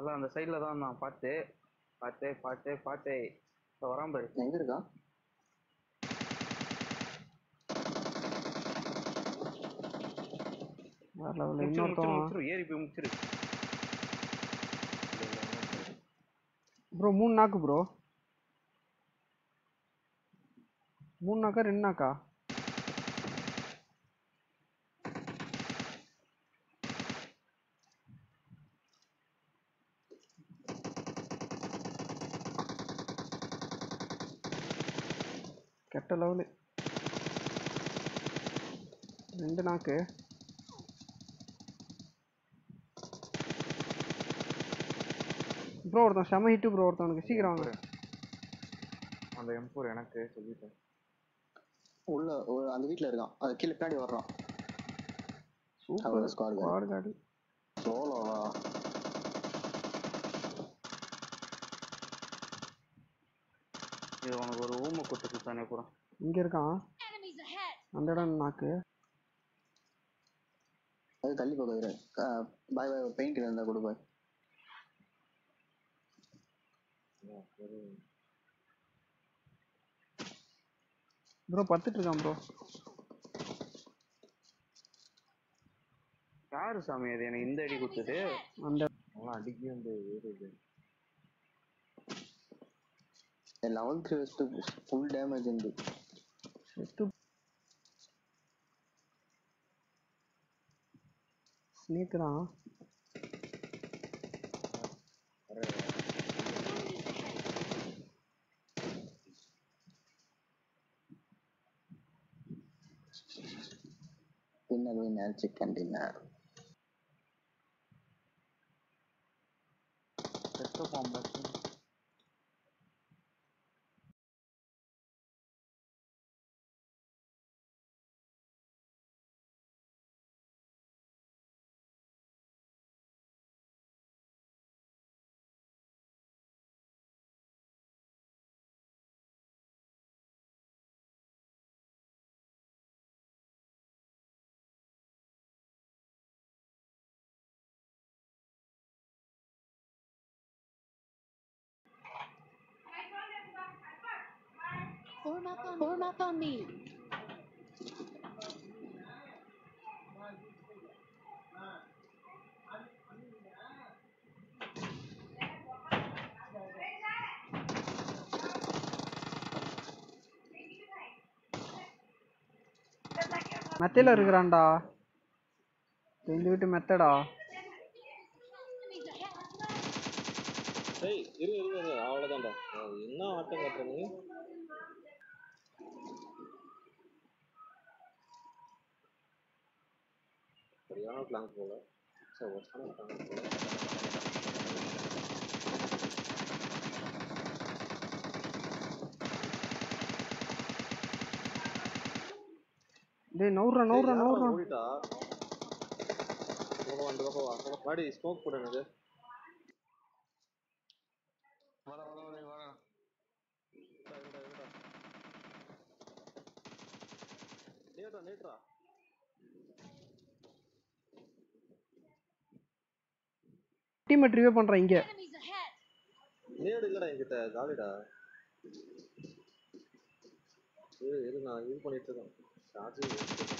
அதான் அந்த சைடுல தான் நான் பார்த்து பார்த்து பார்த்து பார்த்து இப்போ வராம பாரு எங்க இருக்கா வேற லெவலில் முடிச்சிரு முடிச்சிரு இன்னொருத்தவன் முடிச்சிரு ஏறி போய் முடிச்சிரு ப்ரோ மூணு நாக்கு ப்ரோ மூணு நாக்கா ரெண்டு நாக்கா கெட்ட லெவலு ரெண்டு நாக்கு ப்ரோ ஒருத்தன் செம ஹிட்டு ப்ரோ ஒருத்தவனுக்கு சீக்கிரம் வாங்க அந்த எம்பூர் எனக்கு சொல்லிட்டேன் உள்ள ஒரு- அந்த வீட்ல இருக்கான் அது கீழே பின்னாடி வர்றான் சூப்பர் அவன் squad guy. ஸ்குவாட் கார்டு சோலோவா இது உனக்கு ஒரு ஊமை கொட்டு சுத்தானே போகிறோம் இங்க இருக்கான் Enemies ahead! அந்த இடம் நாக்கு அது தள்ளி போகுது பாய் பாய் பெயிண்ட் இருந்தா கொடு பாய் ப்ரோ பத்துட்டு இருக்கான் ப்ரோ யாரு சாமி அது எனக்கு இந்த அடி கொடுத்தது அந்த அவன் அடிக்க வந்து ஏறுது லெவல்த் வெஸ்ட் ஃபுல் டேமேஜ் இருந்து செத்து ஸ்னேக் தான் வின்னர் வின்னர் சிக்கன் டின்னர் செத்த பாம்பு Form up on, form up on me! மெத்தையில இருக்கிறான்டா எங்க வீட்டு மெத்தடா Enemies ahead! ஏய் இரு இரு இரு அவ்வளோதான்டா என்ன ஆட்டம் கட்டுற நீ சரியான பிளான் போல சரி ஒர்ஸ்டான பிளான் போல டேய் நவுறா நவுறா ஏய், யாரா நவுறா ஓடிட்டா இந்த பக்கம் வா, இந்த பக்கம் வா வாடி ஸ்மோக் போடு எனக்கு வர வர வர வர இருடா, இருடா, இருடா. நேட்ரா நேட்ரா டீம்மேட் ரிவே பண்றான் இங்க Enemies ahead! நேடு இல்லடா என்கிட்ட காலிடா இரு இரு நான் இது பண்ணிட்டு இருக்கேன் சார்ஜ்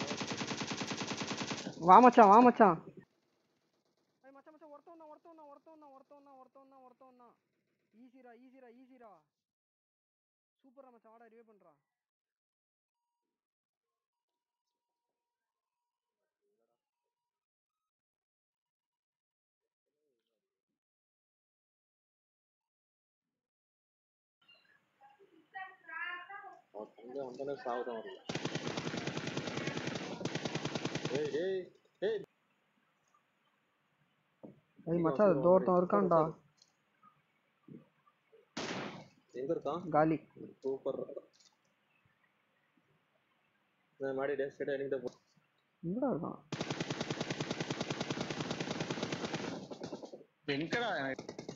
வா மச்சான் வா மச்சான் ஏய் மச்சான் மச்சான் ஒருத்தவன் தான் ஒருத்தவன் தான் ஒருத்தவன் தான் ஒருத்தவன் தான் ஒருத்தவன் தான் ஒருத்தவன் தான் ஈஸிரா ஈஸிரா ஈஸிரா சூப்பரா மச்சான் வாடா ரிவே பண்றா அங்க வந்தானே சாவுதான் வருது ஏய் ஏய் ஏய் ஏய் மச்சான் இதோ ஒருத்தன் இருக்கான்டா எங்க இருக்கான் காலி சூப்பர் நான் மாடி டே ஸ்டேட் எனக்கு போ எங்கடா இருக்கான் எங்கடா எனக்கு